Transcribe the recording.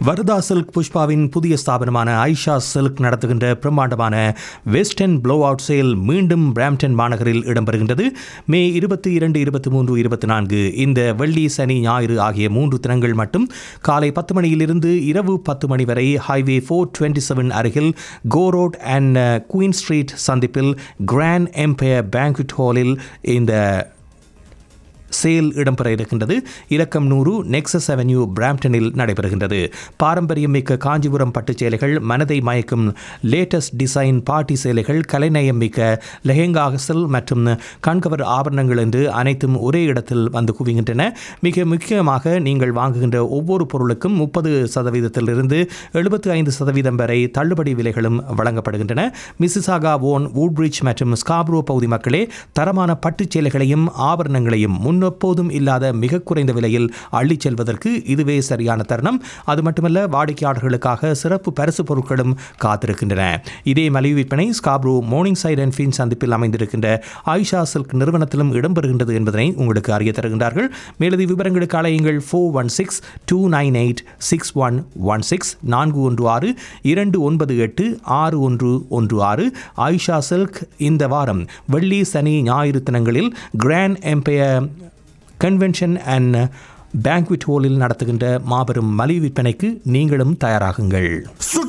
வரதா சில்க் புஷ்பாவின் புதிய ஸ்தாபனமான ஐஷா சில்க் நடத்துகின்ற பிரம்மாண்டமான வெஸ்டர்ன் ப்ளோ அவுட் சேல் மீண்டும் பிராம்டன் மாநகரில் இடம்பெறுகின்றது மே இருபத்தி இரண்டு இருபத்தி மூன்று இருபத்தி நான்கு இந்த வெள்ளி சனி ஞாயிறு ஆகிய மூன்று தினங்கள் மட்டும் காலை பத்து மணியிலிருந்து இரவு பத்து மணி வரை ஹைவே ஃபோர் டுவெண்ட்டி செவன் அருகில் Gore road and queen street சந்திப்பில் கிராண்ட் எம்பையர் பேங்க்வெட் ஹாலில் இந்த சேல் இடம்பெற இருக்கின்றது இலக்கம் நூறு நெக்ஸஸ் அவென்யூ பிராம்டனில் நடைபெறுகின்றது பாரம்பரியம் மிக்க காஞ்சிபுரம் பட்டுச் சேலைகள் மனதை மயக்கும் லேட்டஸ்ட் டிசைன் பார்ட்டி சேலைகள் கலைநயம் மிக்க லெஹெங்கா அகசல் மற்றும் கண்கவர் ஆபரணங்கள் என்று அனைத்தும் ஒரே இடத்தில் வந்து குவிகின்றன மிக முக்கியமாக நீங்கள் வாங்குகின்ற ஒவ்வொரு பொருளுக்கும் முப்பது சதவீதத்திலிருந்து எழுபத்தி ஐந்து சதவீதம் வரை தள்ளுபடி விலைகளும் வழங்கப்படுகின்றன மிசிசாகா ஓன் வூட்பிரிட்ஜ் மற்றும் ஸ்காப்ரோ பகுதி மக்களே தரமான பட்டுச் சேலைகளையும் ஆபரணங்களையும் முன்னெப்போதும் இல்லாத மிக குறைந்த விலையில் அள்ளிச் செல்வதற்கு இதுவே சரியான தருணம் அது மட்டுமல்ல வாடிக்கையாளர்களுக்காக சிறப்பு பரிசு பொருட்களும் காத்திருக்கின்றன இதே மலிவு விற்பனை Scarborough morningside and Finch சந்திப்பில் அமைந்திருக்கின்ற ஆயிஷா சில்க் நிறுவனத்திலும் இடம்பெறுகின்றது என்பதனை உங்களுக்கு அறிய தருகின்றார்கள் மேலதி விவரங்களுக்கு அலையுங்கள் four one six two nine eight six one one six நான்கு ஒன்று ஆறு இரண்டு ஒன்பது எட்டு ஆறு ஒன்று ஒன்று ஆறு ஆயிஷா சில்க் இந்த வாரம் வெள்ளி சனி ஞாயிறு தினங்களில் grand empire convention and banquet ஹோலில் நடத்துகின்ற மாபெரும் மலிவு விற்பனைக்கு நீங்களும் தயாராகுங்கள்